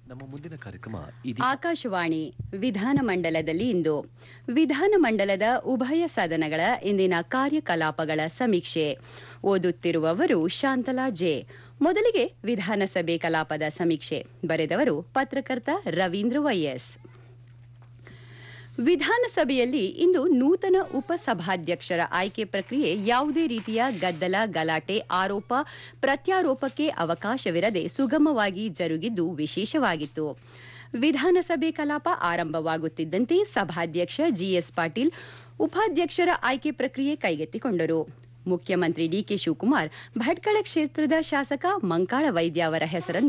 ನಮ್ಮ ಮುಂದಿನ ಕಾರ್ಯಕ್ರಮ ಇದೀಗ ಆಕಾಶವಾಣಿ ವಿಧಾನಮಂಡಲದಲ್ಲಿ ಇಂದು ವಿಧಾನಮಂಡಲದ ಉಭಯ ಸದನಗಳ ಇಂದಿನ ಕಾರ್ಯಕಲಾಪಗಳ ಸಮೀಕ್ಷೆ ಓದುತ್ತಿರುವವರು ಶಾಂತಲಾ ಜೆ ಮೊದಲಿಗೆ ವಿಧಾನಸಭೆ ಕಲಾಪದ ಸಮೀಕ್ಷೆ ಬರೆದವರು ಪತ್ರಕರ್ತ ರವೀಂದ್ರ ವೈಎಸ್ ವಿಧಾನಸಭೆಯಲ್ಲಿ ಇಂದು ನೂತನ ಉಪಸಭಾಧ್ಯಕ್ಷರ ಆಯ್ಕೆ ಪ್ರಕ್ರಿಯೆ ಯಾವುದೇ ರೀತಿಯ ಗದ್ದಲ ಗಲಾಟೆ ಆರೋಪ ಪ್ರತ್ಯಾರೋಪಕ್ಕೆ ಅವಕಾಶವಿರದೆ ಸುಗಮವಾಗಿ ಜರುಗಿದ್ದು ವಿಶೇಷವಾಗಿತ್ತು ವಿಧಾನಸಭೆ ಕಲಾಪ ಆರಂಭವಾಗುತ್ತಿದ್ದಂತೆ ಸಭಾಧ್ಯಕ್ಷ ಜಿಎಸ್ ಪಾಟೀಲ್ ಉಪಾಧ್ಯಕ್ಷರ ಆಯ್ಕೆ ಪ್ರಕ್ರಿಯೆ ಕೈಗೆತ್ತಿಕೊಂಡರು ಮುಖ್ಯಮಂತ್ರಿ ಡಿಕೆ ಶಿವಕುಮಾರ್ ಭಟ್ಕಳ ಕ್ಷೇತ್ರದ ಶಾಸಕ ಮಂಕಾಳ ವೈದ್ಯ ಅವರ ಹೆಸರನ್ನು